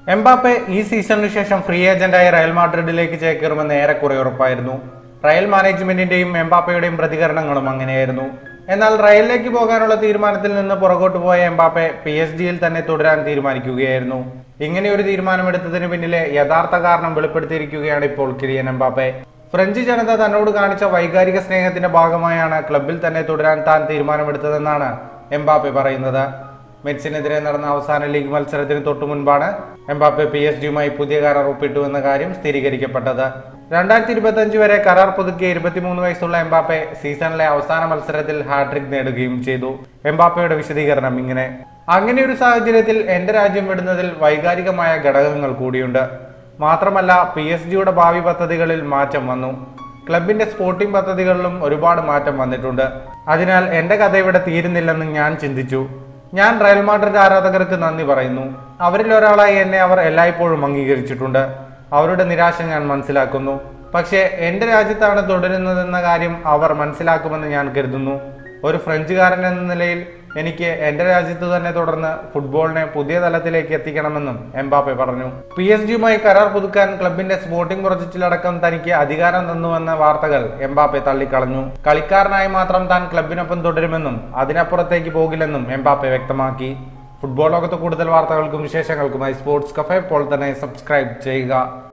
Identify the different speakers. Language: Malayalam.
Speaker 1: എംബാപ്പെ ഈ സീസണിന് ശേഷം ഫ്രീ ഏജന്റായി റയൽ മാഡ്രിഡിലേക്ക് ചേക്കേറുമെന്ന് ഏറെക്കുറെ ഉറപ്പായിരുന്നു റയൽ മാനേജ്മെന്റിന്റെയും എംബാപ്പയുടെയും പ്രതികരണങ്ങളും അങ്ങനെയായിരുന്നു എന്നാൽ റയലിലേക്ക് പോകാനുള്ള തീരുമാനത്തിൽ നിന്ന് പുറകോട്ട് പോയ എംബാപ്പെ പി എസ് ഡിയിൽ തന്നെ തുടരാൻ തീരുമാനിക്കുകയായിരുന്നു ഇങ്ങനെ ഒരു തീരുമാനമെടുത്തതിന് പിന്നിലെ യഥാർത്ഥ കാരണം വെളിപ്പെടുത്തിയിരിക്കുകയാണ് ഇപ്പോൾ കിരിയൻ എംബാപ്പെ ഫ്രഞ്ച് ജനത തന്നോട് കാണിച്ച വൈകാരിക സ്നേഹത്തിന്റെ ഭാഗമായാണ് ക്ലബിൽ തന്നെ തുടരാൻ താൻ തീരുമാനമെടുത്തതെന്നാണ് എംബാപ്പെ പറയുന്നത് മെറ്റ്സിനെതിരെ നടന്ന അവസാന ലീഗ് മത്സരത്തിന് തൊട്ടു മുൻപാണ് എംബാപ്പെ പി എസ് ഡിയുമായി പുതിയ കരാർ ഒപ്പിട്ടു എന്ന കാര്യം സ്ഥിരീകരിക്കപ്പെട്ടത് രണ്ടായിരത്തി ഇരുപത്തി അഞ്ച് വരെ കരാർ പുതുക്കിയ ഇരുപത്തിമൂന്ന് വയസ്സുള്ള എംബാപ്പെ സീസണിലെ അവസാന മത്സരത്തിൽ ഹാട്രിക് നേടുകയും ചെയ്തു എംബാപ്പയുടെ വിശദീകരണം ഇങ്ങനെ അങ്ങനെ ഒരു സാഹചര്യത്തിൽ എന്റെ രാജ്യം വിടുന്നതിൽ വൈകാരികമായ ഘടകങ്ങൾ കൂടിയുണ്ട് മാത്രമല്ല പി എസ് ജിയുടെ ഭാവി പദ്ധതികളിൽ മാറ്റം വന്നു ക്ലബിന്റെ സ്പോർട്ടിംഗ് പദ്ധതികളിലും ഒരുപാട് മാറ്റം വന്നിട്ടുണ്ട് അതിനാൽ എന്റെ കഥ ഇവിടെ തീരുന്നില്ലെന്ന് ഞാൻ ചിന്തിച്ചു ഞാൻ റയൽ മാഡ്രിഡ് ആരാധകർക്ക് നന്ദി പറയുന്നു അവരിൽ ഒരാളായി എന്നെ അവർ എല്ലായ്പ്പോഴും അംഗീകരിച്ചിട്ടുണ്ട് അവരുടെ നിരാശ ഞാൻ മനസ്സിലാക്കുന്നു പക്ഷേ എന്റെ രാജ്യത്താണ് തുടരുന്നതെന്ന കാര്യം അവർ മനസ്സിലാക്കുമെന്ന് ഞാൻ കരുതുന്നു ഒരു ഫ്രഞ്ചുകാരൻ എന്ന നിലയിൽ എനിക്ക് എന്റെ രാജ്യത്ത് തന്നെ തുടർന്ന് ഫുട്ബോളിനെ പുതിയ തലത്തിലേക്ക് എത്തിക്കണമെന്നും എംബാപ്പെ പറഞ്ഞു പി എസ് ജിയുമായി കരാർ പുതുക്കാൻ ക്ലബിന്റെ സ്പോർട്ടിംഗ് പ്രൊജക്റ്റിലടക്കം തനിക്ക് അധികാരം തന്നുവെന്ന വാർത്തകൾ എംബാപ്പെ തള്ളിക്കളഞ്ഞു കളിക്കാരനായി മാത്രം താൻ ക്ലബിനൊപ്പം തുടരുമെന്നും അതിനപ്പുറത്തേക്ക് പോകില്ലെന്നും എംബാപ്പെ വ്യക്തമാക്കി ഫുട്ബോൾ ലോകത്ത് കൂടുതൽ വാർത്തകൾക്കും വിശേഷങ്ങൾക്കുമായി സ്പോർട്സ് കഫേ ഇപ്പോൾ തന്നെ സബ്സ്ക്രൈബ് ചെയ്യുക